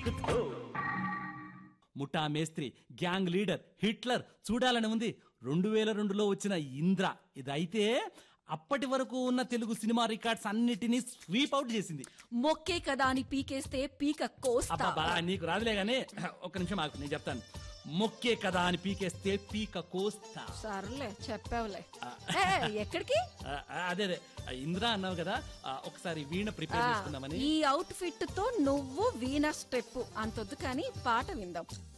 చిక్కుతో ముఠా మేస్త్రి gang leader Hitler చూడాలని ఉంది రెండు వేల రెండులో వచ్చిన ఇంద్ర ఇదైతే అప్పటి వరకు ఉన్న తెలుగు సినిమా రికార్డ్స్ అన్నిటినీ స్వీప్ అవుట్ చేసింది మొక్కే కదా అని పీకేస్తే పీక కోస్తా అబ్బా నీకు రాదులే గానీ ఒక్క నిమిషం ఆగు నేను చెప్తాను మొక్కే కదా అని పీకేస్తే పీక కోస్తా సర్లే చెప్పావులే ఏ, ఎక్కడికి ఆ, ఆ, అదే అదే ఆ, ఇంద్ర అన్నావు కదా ఆ, ఒకసారి వీణ ప్రిపేర్ చేసుకుందామని ఈ అవుట్ ఫిట్ తో నువ్వు వీణ స్టెప్ అంతొద్దు కానీ పాట విందాం